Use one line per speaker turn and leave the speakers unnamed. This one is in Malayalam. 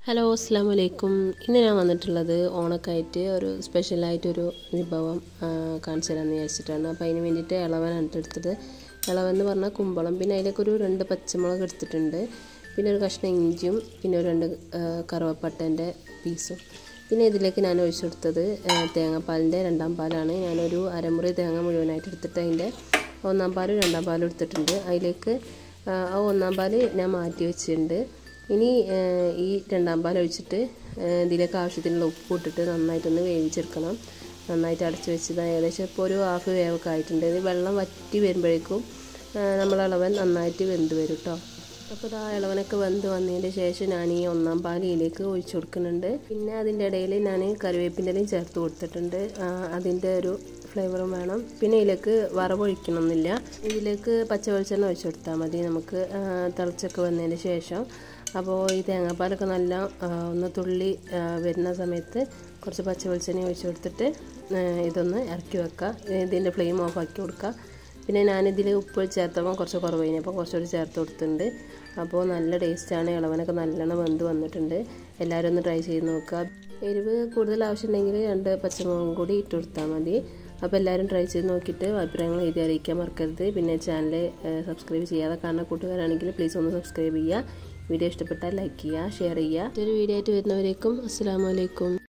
ഹലോ അസ്സാം വലൈക്കും ഇന്ന് ഞാൻ വന്നിട്ടുള്ളത് ഓണക്കായിട്ട് ഒരു സ്പെഷ്യലായിട്ടൊരു വിഭവം ആ, കാണിച്ചു തരാമെന്ന് വിചാരിച്ചിട്ടാണ് അപ്പോൾ അതിന് വേണ്ടിയിട്ട് ഇളവനാണ് എടുത്തത് ഇളവെന്ന് പറഞ്ഞാൽ കുമ്പളം പിന്നെ അതിലേക്ക് ഒരു രണ്ട് പച്ചമുളക് എടുത്തിട്ടുണ്ട് പിന്നെ ഒരു കഷ്ണം ഇഞ്ചിയും പിന്നെ ഒരു രണ്ട് ആ, കറുവപ്പട്ടൻ്റെ പീസും പിന്നെ ഇതിലേക്ക് ഞാൻ ഒഴിച്ചു കൊടുത്തത് ആ, തേങ്ങാപ്പാലിൻ്റെ രണ്ടാം പാലാണ് ഞാനൊരു അരമുറി തേങ്ങ മുഴുവനായിട്ട് എടുത്തിട്ട് അതിൻ്റെ ഒന്നാം പാലും രണ്ടാം പാലും എടുത്തിട്ടുണ്ട് അതിലേക്ക് ആ ആ ഒന്നാം പാല് ഞാൻ മാറ്റി വെച്ചിട്ടുണ്ട് ഇനി ആ, ഈ രണ്ടാം പാൽ ഒഴിച്ചിട്ട് ആ, ഇതിലേക്ക് ആവശ്യത്തിനുള്ള ഉപ്പ് ഇട്ടിട്ട് നന്നായിട്ടൊന്ന് വേവിച്ചെടുക്കണം നന്നായിട്ട് അടച്ച് വെച്ചത് ഏകദേശം ഇപ്പോൾ ഒരു ഹാഫ് വേവൊക്കെ ആയിട്ടുണ്ട് ഇത് വെള്ളം വറ്റി വരുമ്പോഴേക്കും നമ്മൾ ഇളവൻ നന്നായിട്ട് വെന്ത് വരും കേട്ടോ അപ്പോൾ ആ ഇളവനൊക്കെ വെന്ത് വന്നതിൻ്റെ ശേഷം ഞാൻ ഈ ഒന്നാം പാൽ ഇതിലേക്ക് ഒഴിച്ചു കൊടുക്കുന്നുണ്ട് പിന്നെ അതിൻ്റെ ഇടയിൽ ഞാൻ കറിവേപ്പിൻ്റെലയും ചേർത്ത് കൊടുത്തിട്ടുണ്ട് ആ, അതിൻ്റെ ഒരു ഫ്ലേവറും വേണം പിന്നെ ഇതിലേക്ക് വറവൊഴിക്കണമെന്നില്ല ഇതിലേക്ക് പച്ച വെളിച്ചെണ്ണ ഒഴിച്ചു കൊടുത്താൽ മതി നമുക്ക് ആ, തിളച്ചൊക്കെ വന്നതിന് ശേഷം അപ്പോൾ ഈ തേങ്ങാപ്പാലൊക്കെ നല്ല ആ, ഒന്ന് തുള്ളി ആ, വരുന്ന സമയത്ത് കുറച്ച് പച്ച വെളിച്ചെണ്ണ ഒഴിച്ചു കൊടുത്തിട്ട് ആ, ഇതൊന്ന് ഇറക്കി വെക്കുക ഇതിൻ്റെ ഫ്ലെയിം ഓഫ് ആക്കി കൊടുക്കുക പിന്നെ ഞാനിതിൽ ഉപ്പ് ചേർത്തപ്പോൾ കുറച്ച് കുറവ് അപ്പോൾ കുറച്ചുകൂടി ചേർത്ത് കൊടുത്തിട്ടുണ്ട് അപ്പോൾ നല്ല ടേസ്റ്റാണ് ഇളവനൊക്കെ നല്ലോണം വെന്ത് വന്നിട്ടുണ്ട് എല്ലാവരും ഒന്ന് ട്രൈ ചെയ്ത് നോക്കുക എരിവ് കൂടുതൽ ആവശ്യമുണ്ടെങ്കിൽ രണ്ട് പച്ചമുളകും കൂടി ഇട്ട് കൊടുത്താൽ മതി അപ്പോൾ എല്ലാവരും ട്രൈ ചെയ്ത് നോക്കിയിട്ട് അഭിപ്രായങ്ങൾ എഴുതി അറിയിക്കാൻ മറക്കരുത് പിന്നെ ചാനൽ സബ്സ്ക്രൈബ് ചെയ്യാതെ കാണുന്ന കൂട്ടുകാരാണെങ്കിൽ പ്ലീസ് ഒന്ന് സബ്സ്ക്രൈബ് ചെയ്യുക വീഡിയോ ഇഷ്ടപ്പെട്ടാൽ ലൈക്ക് ചെയ്യുക ഷെയർ ചെയ്യുക ഒരു വീഡിയോ ആയിട്ട് വരുന്നവരേക്കും അസ്സാം വലൈക്കും